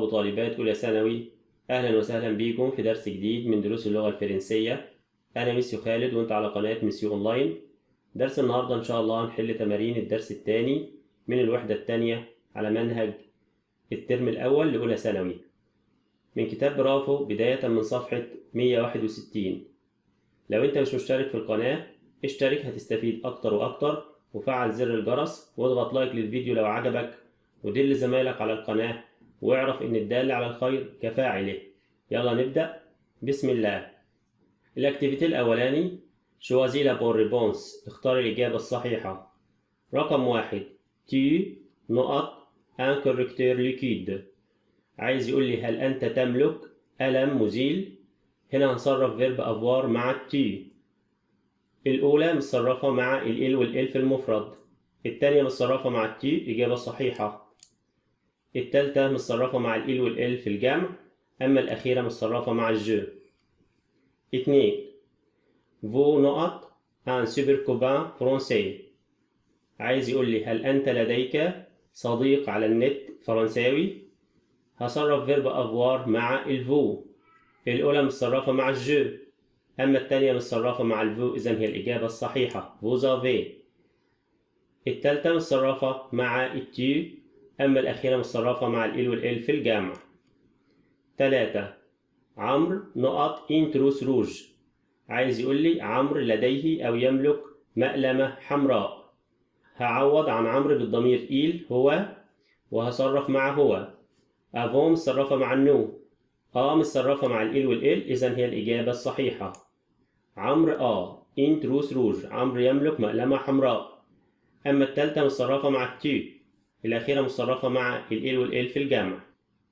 وطالبات أولى ثانوي أهلا وسهلا بيكم في درس جديد من دروس اللغة الفرنسية أنا ميسيو خالد وأنت على قناة ميسيو أونلاين درس النهاردة إن شاء الله هنحل تمارين الدرس الثاني من الوحدة الثانية على منهج الترم الأول لأولى ثانوي من كتاب برافو بداية من صفحة 161 لو أنت مش مشترك في القناة اشترك هتستفيد أكتر وأكتر وفعل زر الجرس واضغط لايك للفيديو لو عجبك ودل زمايلك على القناة واعرف إن الدال على الخير كفاعله يلا نبدأ بسم الله الاكتيفيتي الأولاني شوازي لا بون ريبونس اختار الإجابة الصحيحة رقم واحد تي نقط ان كوركتير ليكيد عايز يقول لي هل أنت تملك قلم مزيل هنا هنصرف فيرب أفوار مع التي الأولى متصرفة مع ال والال في المفرد التانية متصرفة مع التي إجابة صحيحة التالتة متصرفة مع ال والال في الجمع أما الأخيرة متصرفة مع الجو اتنين فو نقط ان سوبر كوبان فرونسي عايز يقول لي هل أنت لديك صديق على النت فرنساوي هصرف فيرب أفوار مع الفو الأولى متصرفة مع الجو أما التانية متصرفة مع الفو إذا هي الإجابة الصحيحة فوزافي التالتة متصرفة مع التي أما الأخيرة متصرفة مع ال والال في الجمع تلاتة عمرو نقط انتروس روج عايز يقول لي عمرو لديه أو يملك مقلمة حمراء هعوض عن عمرو بالضمير إيل هو وهصرف مع هو أفون متصرفة مع النو آ متصرفة مع الإل والإل إذا هي الإجابة الصحيحة عمرو آ انتروس روج عمرو يملك مقلمة حمراء أما التالتة متصرفة مع التي الأخيرة متصرفة مع الإل والإل في الجمع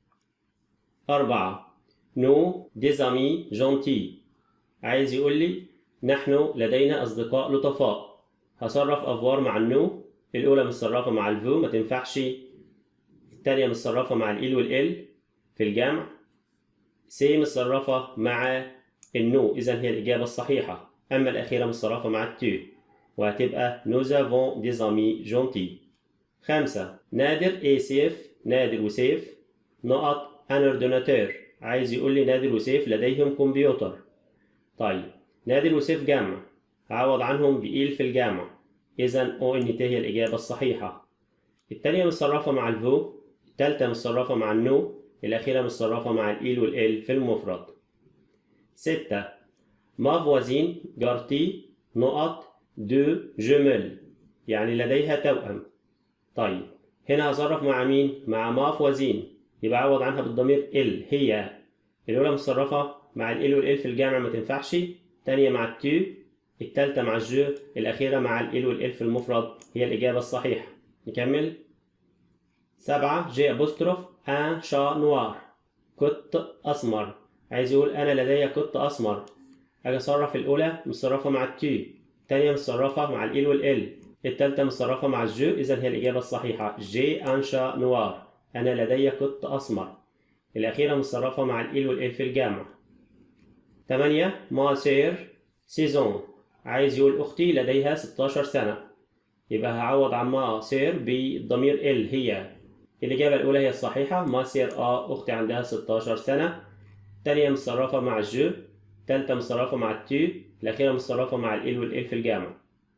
أربعة نو ديزامي جونتي عايز يقول لي نحن لدينا أصدقاء لطفاء هصرف أفوار مع النو الأولى متصرفة مع الفو ما تنفعش التانية متصرفة مع الإل والإل في الجمع سي متصرفة مع النو إذا هي الإجابة الصحيحة أما الأخيرة متصرفة مع التو وهتبقى nous avons des amis gentils خمسة نادر اي سيف نادر وسيف نقط ان اورديناتور عايز يقول لي نادر وسيف لديهم كمبيوتر طيب نادر وسيف جمع هعوض عنهم بإيل في الجمع إذا أو إن تي هي الإجابة الصحيحة التانية متصرفة مع الفو التالتة متصرفة مع النو الأخيرة متصرفة مع الإيل والإل في المفرد ستة ما فوازين جارتي نقط دو جمل يعني لديها توأم طيب هنا هصرف مع مين؟ مع ما فوازين يبقى عوض عنها بالضمير ال هي الأولى متصرفة مع ال والال في الجامع ما تنفعش الثانية مع التو الثالثة مع الجو الأخيرة مع ال والال في المفرد هي الإجابة الصحيحة نكمل سبعة جي أبوستروف ان شا نوار قط أسمر عايز يقول أنا لدي قط أسمر أجي أصرف الأولى متصرفة مع التو الثانية متصرفة مع ال والال الثالثة متصرفة مع الجو إذا هي الإجابة الصحيحة جي ان شا نوار أنا لدي قط أسمر الأخيرة متصرفة مع ال والال في الجامع تمانية ما سير سيزون عايز يقول أختي لديها 16 سنة يبقى هعوض عن ما سير بالضمير ال هي الإجابة الأولى هي الصحيحة ما سير آ أختي عندها 16 سنة الثانية متصرفة مع الجو الثالثة متصرفة مع التو الأخيرة متصرفة مع ال والال في الجامع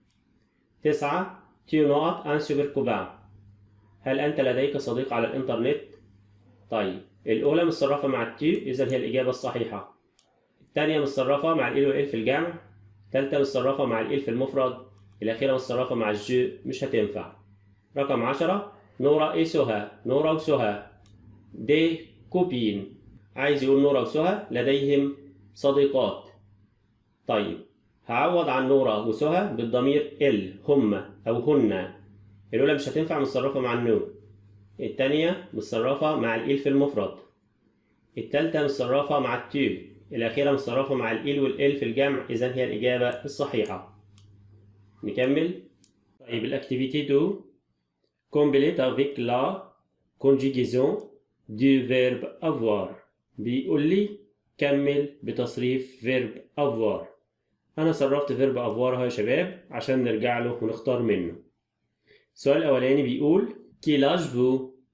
تسعة تي نقط أن سوبر كوبان هل أنت لديك صديق على الإنترنت؟ طيب الأولى متصرفة مع التي إذا هي الإجابة الصحيحة الثانية متصرفة مع ال والال في الجمع الثالثة متصرفة مع ال في المفرد الأخيرة متصرفة مع الجو مش هتنفع رقم عشرة نورا إيه سهى نورا وسهى دي كوبين عايز يقول نورا وسهى لديهم صديقات طيب هعوض عن نورا وسهى بالضمير ال هم أو هن الأولى مش هتنفع متصرفة مع النو الثانية متصرفة مع الإل في المفرد الثالثة متصرفة مع التو الأخيرة متصرفة مع الإل والإل في الجمع إذا هي الإجابة الصحيحة نكمل طيب الأكتيفيتي دو complète avec la conjugaison du verbe avoir بيقول لي كمل بتصريف verbe avoir أنا صرفت verbe avoir أهو يا شباب عشان نرجع له ونختار منه السؤال الأولاني بيقول quel âge vous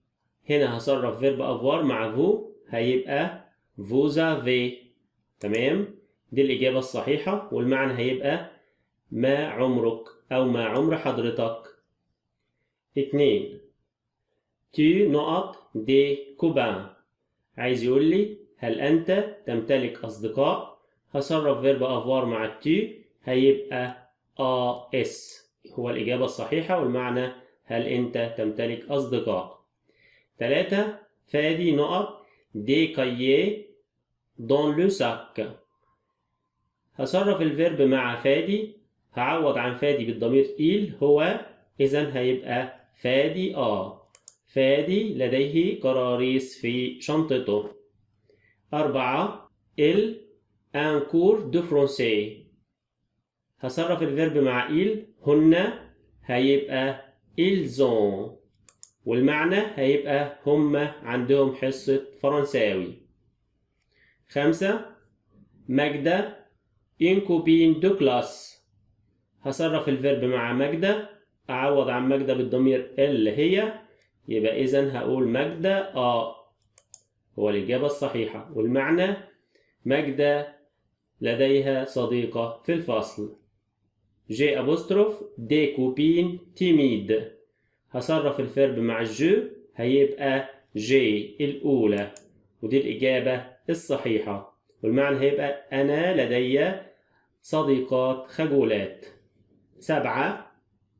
هنا هصرف فيرب افوار مع فو هيبقى vous avez تمام دي الإجابة الصحيحة والمعنى هيبقى ما عمرك أو ما عمر حضرتك اتنين tu نقط دي كوبان عايز يقول لي هل أنت تمتلك أصدقاء هصرف فيرب أفوار مع التي هيبقى آ إس هو الإجابة الصحيحة والمعنى هل أنت تمتلك أصدقاء ثلاثة فادي نقط دي كاييه دون لو ساك هصرف الفيرب مع فادي هعوض عن فادي بالضمير إيل هو إذا هيبقى فادي آ فادي لديه كراريس في شنطته أربعة ال ان كور دو فرونسي هصرف الفيرب مع إيل هن هيبقى إلزون والمعنى هيبقى هم عندهم حصة فرنساوي خمسة ماجدة إن كوبين دو كلاس هصرف الفيرب مع ماجدة أعوض عن ماجدة بالضمير اللي هي يبقى إذا هقول ماجدة آه هو الإجابة الصحيحة والمعنى ماجدة لديها صديقة في الفصل جي أبوستروف دي كوبين تيميد هصرف الفيرب مع الجو هيبقى جي الأولى ودي الإجابة الصحيحة والمعنى هيبقى أنا لدي صديقات خجولات سبعة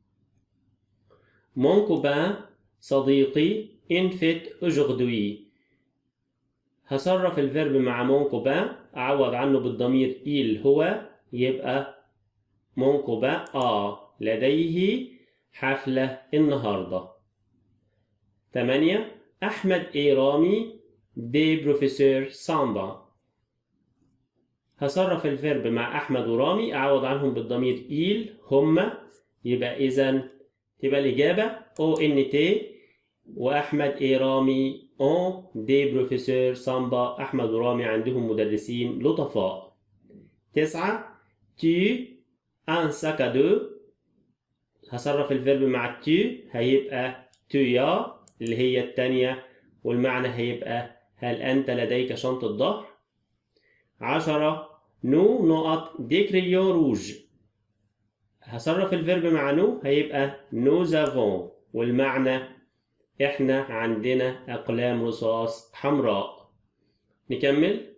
مون كوبان صديقي ان فيت aujourd'hui هصرف الفيرب مع مون كوبان أعوض عنه بالضمير إيل هو يبقى مون كوبان آ لديه حفلة النهاردة ثمانية أحمد إي رامي دي بروفيسور سامبا هصرف الفيرب مع أحمد ورامي أعوض عنهم بالضمير إيل هما يبقى إذا تبقى الإجابة أو إن تي وأحمد إي رامي أون دي بروفيسور سامبا أحمد ورامي عندهم مدرسين لطفاء تسعة تي أن ساكادو هصرف الفيرب مع تي هيبقى تيا اللي هي التانية والمعنى هيبقى هل أنت لديك شنطة ظهر؟ عشرة نو نقط ديكريون روج هصرف الفيرب مع نو هيبقى نو زافون والمعنى احنا عندنا أقلام رصاص حمراء نكمل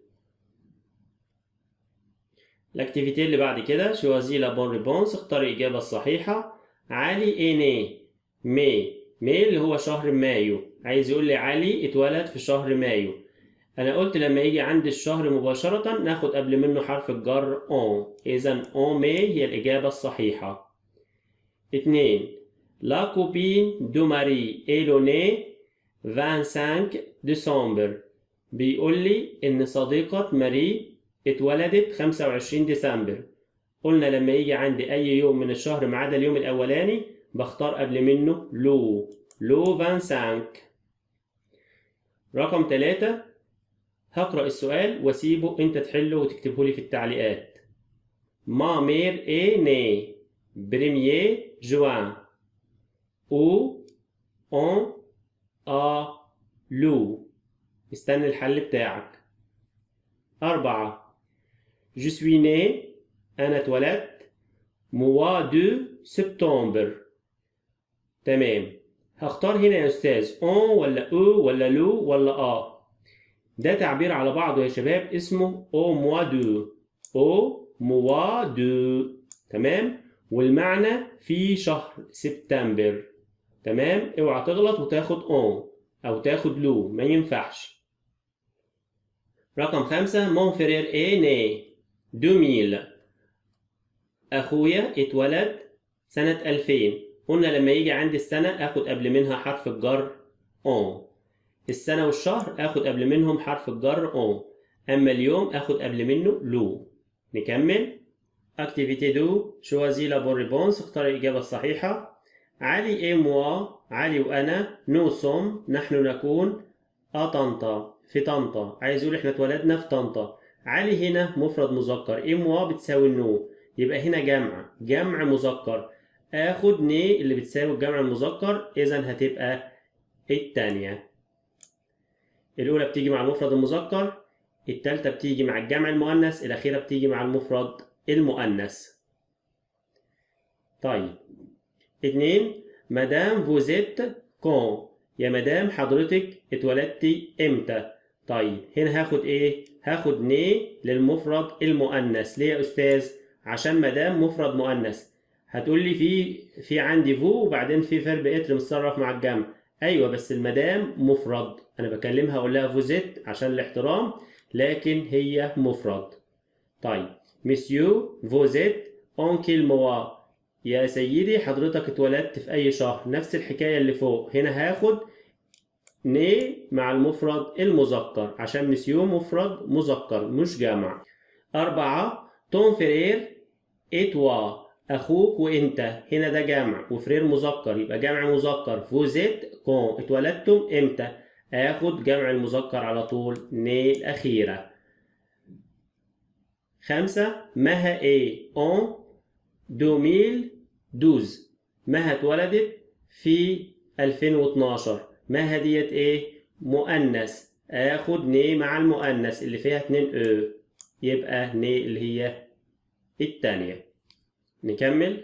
الاكتيفيتي اللي بعد كده شوازي لا بون ريبونس اختار الإجابة الصحيحة علي إني مي مي اللي هو شهر مايو عايز يقول لي علي اتولد في شهر مايو أنا قلت لما يجي عند الشهر مباشرة ناخد قبل منه حرف الجر اون إذا اون مي هي الإجابة الصحيحة اتنين لا كوبين دو ماري إيلوني 25 ديسمبر بيقول لي إن صديقة ماري اتولدت 25 ديسمبر قلنا لما يجي عندي أي يوم من الشهر ما عدا اليوم الأولاني بختار قبل منه لو لو 25 رقم ثلاثة هقرأ السؤال واسيبه انت تحله وتكتبه لي في التعليقات ما مير اي ني بريمير جوان او اون ا لو استنى الحل بتاعك أربعة جو سوي ني أنا اتولدت موا دو سبتمبر تمام هختار هنا يا أستاذ اون ولا او ولا لو ولا ا ده تعبير على بعضه يا شباب اسمه او موا دو او موا دو تمام والمعنى في شهر سبتمبر تمام اوعى تغلط وتاخد اون او تاخد لو ما ينفعش رقم خمسة مون فرير اي ني 2000 اخويا اتولد سنة 2000 قلنا لما يجي عندي السنة اخد قبل منها حرف الجر اون السنة والشهر اخد قبل منهم حرف الجر اون اما اليوم اخد قبل منه لو نكمل اكتيفيتي دو شوازي لا بون ريبونس اختار الاجابة الصحيحة علي اي موا علي وانا نو سوم نحن نكون ا طنطا في طنطا عايز يقول احنا اتولدنا في طنطا علي هنا مفرد مذكر اي موا بتساوي نو يبقى هنا جمع جمع مذكر اخد ني اللي بتساوي الجمع المذكر اذا هتبقى التانية الأولى بتيجي مع المفرد المذكر التالتة بتيجي مع الجمع المؤنث الأخيرة بتيجي مع المفرد المؤنث طيب اتنين مدام فوزيت كون يا مدام حضرتك اتولدتي امتى طيب هنا هاخد ايه هاخد ني للمفرد المؤنث ليه يا استاذ عشان مدام مفرد مؤنث هتقول لي في في عندي فو وبعدين في فيرب اتر متصرف مع الجمع ايوه بس المدام مفرد انا بكلمها اقول لها فوزيت عشان الاحترام لكن هي مفرد طيب مسيو فوزيت اون كيل موا يا سيدي حضرتك اتولدت في اي شهر نفس الحكايه اللي فوق هنا هاخد ني مع المفرد المذكر عشان مسيو مفرد مذكر مش جمع أربعة تون فرير إتوا أخوك وأنت هنا ده جمع وفرير مذكر يبقى جمع مذكر فوزيت كون اتولدتم إمتى آخد جمع المذكر على طول ني الأخيرة خمسة مها إيه أون 2012 مها اتولدت في 2012 مها ديت ايه مؤنث اخد ني مع المؤنث اللي فيها اتنين او يبقى ني اللي هي التانية نكمل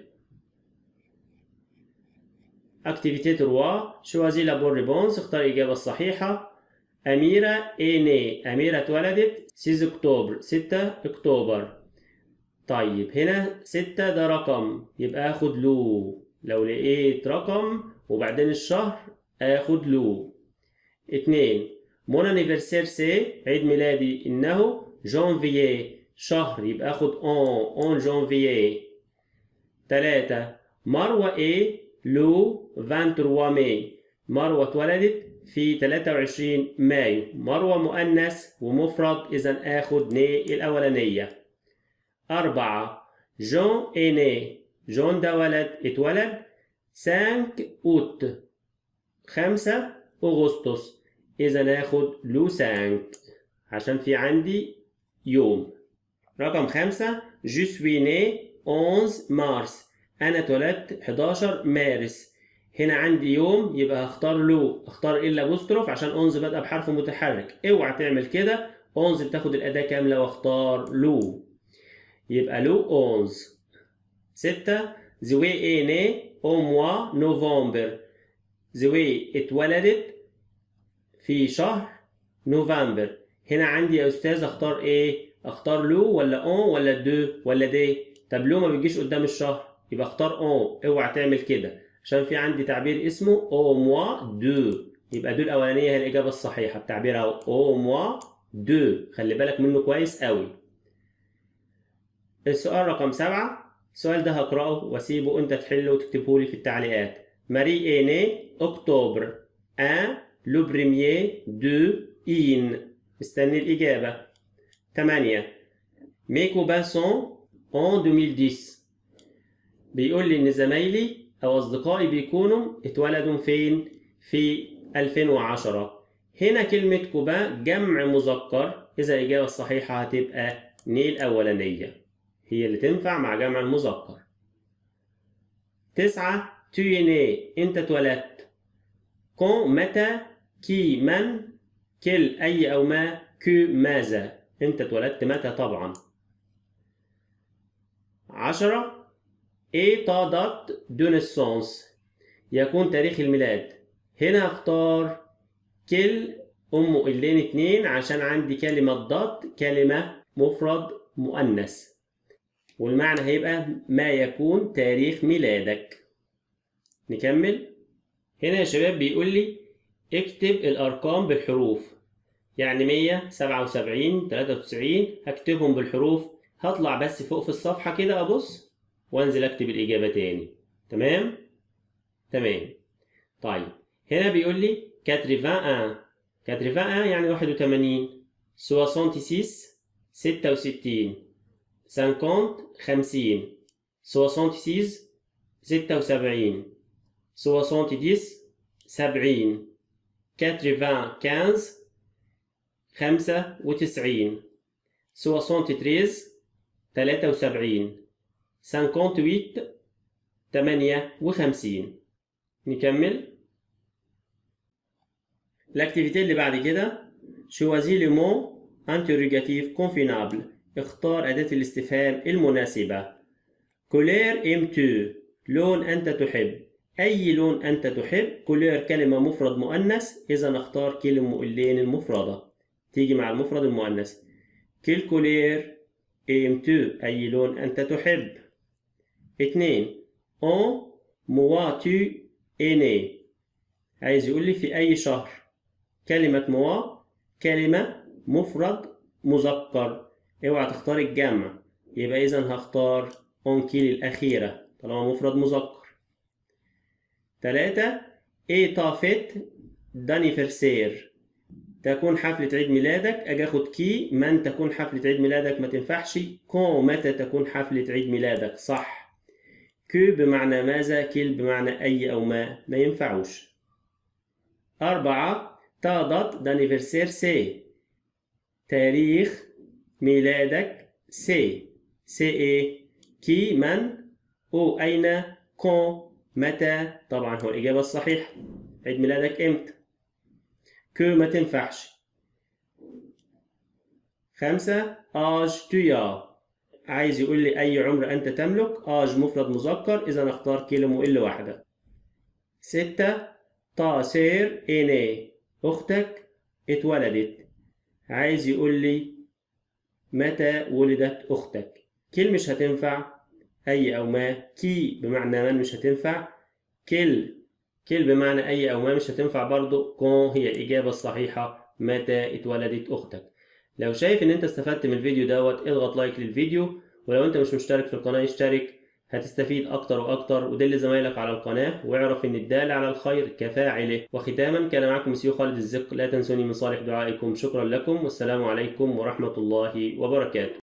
اكتيفيتي 3 شوازي لا بون ريبونس اختار الإجابة الصحيحة أميرة اي ني أميرة اتولدت 6 أكتوبر 6 أكتوبر طيب هنا 6 ده رقم يبقى اخد لو لو لقيت رقم وبعدين الشهر اخد لو اتنين مون انيفرسير سي عيد ميلادي انه جانفيي شهر يبقى اخد اون اون جانفيي تلاتة مروة ايه لو 23 ماي مروة اتولدت في 23 مايو مروة مؤنث ومفرد اذا اخد ني الاولانية أربعة جون ايني جون ده ولد اتولد 5 اوت خمسة أغسطس إذا ناخد لو سانك عشان في عندي يوم رقم خمسة جو سوي ني 11 مارس أنا اتولدت 11 مارس هنا عندي يوم يبقى هختار لو اختار إلا بوستروف عشان 11 بادئة بحرف متحرك اوعى تعمل كده 11 بتاخد الأداة كاملة واختار لو يبقى لو 11 ستة زوي اي ني او موا نوفمبر زوي اتولدت في شهر نوفمبر هنا عندي يا استاذ اختار ايه اختار لو ولا اون ولا دو ولا دي طب لو ما بيجيش قدام الشهر يبقى اختار اون اوعى تعمل كده عشان في عندي تعبير اسمه او موا دو يبقى دو الاولانيه هي الاجابه الصحيحه بتعبيرها او موا دو خلي بالك منه كويس قوي السؤال رقم سبعة السؤال ده هقرأه واسيبه انت تحله وتكتبه لي في التعليقات ماري ايني اكتوبر 1 لو بريمير دو إين مستني الإجابة 8 ميكو باسون en 2010 بيقول لي إن زمايلي أو أصدقائي بيكونوا اتولدوا فين؟ في 2010 هنا كلمة كوبا جمع مذكر إذا الإجابة الصحيحة هتبقى ني الأولانية هي اللي تنفع مع جمع المذكر تسعة تيني أنت اتولدت كون متى كي من كل أي أو ما كو ماذا أنت اتولدت متى طبعا عشرة ايه تا دات دو نسونس يكون تاريخ الميلاد هنا هختار كل أم قلين اتنين عشان عندي كلمة دات كلمة مفرد مؤنث والمعنى هيبقى ما يكون تاريخ ميلادك نكمل هنا يا شباب بيقول لي اكتب الأرقام بالحروف يعني 177 93 هكتبهم بالحروف هطلع بس فوق في الصفحة كده أبص وأنزل أكتب الإجابة تاني تمام؟ تمام طيب هنا بيقول لي 81 81 يعني 81 66 66 50 50 66 76 70 70 95 خمسة وتسعين سوسونت تريز تلاتة وسبعين سانكونت ويت تمانية وخمسين نكمل الاكتيفيتي اللي بعد كده choisis le mot interrogatif convenable اختار أداة الاستفهام المناسبة couleur aimes-tu لون أنت تحب أي لون أنت تحب couleur كلمة مفرد مؤنث إذا اختار كلمة اللين المفردة تيجي مع المفرد المؤنث quelle couleur aimes-tu أي لون أنت تحب اتنين en mois tu es né عايز يقول لي في أي شهر كلمة موا كلمة مفرد مذكر اوعى تختار الجمع يبقى إذا هختار أونكيل الأخيرة طالما مفرد مذكر تلاتة إيه طافت دانيفرسير تكون حفلة عيد ميلادك أجي أخد كي من تكون حفلة عيد ميلادك ما تنفعش كون متى تكون حفلة عيد ميلادك صح كو بمعنى ماذا كيل بمعنى أي أو ما ما ينفعوش أربعة تا دانيفرسير سي تاريخ ميلادك سي سي إيه كي من أو أين كون متى طبعا هو الإجابة الصحيحة عيد ميلادك إمتى كو ما تنفعش خمسة آج تويا عايز يقول لي أي عمر أنت تملك آج مفرد مذكر إذا أختار كلمة إلا واحدة ستة تا سير إني أختك اتولدت عايز يقول لي متى ولدت أختك كل مش هتنفع أي أو ما كي بمعنى من مش هتنفع كل كل بمعنى أي أو ما مش هتنفع برضو كون هي الإجابة الصحيحة متى اتولدت أختك لو شايف إن أنت استفدت من الفيديو دوت اضغط لايك للفيديو ولو أنت مش مشترك في القناة اشترك هتستفيد أكتر وأكتر ودل زمايلك على القناة واعرف إن الدال على الخير كفاعله وختاما كان معكم مسيو خالد الزق لا تنسوني من صالح دعائكم شكرا لكم والسلام عليكم ورحمة الله وبركاته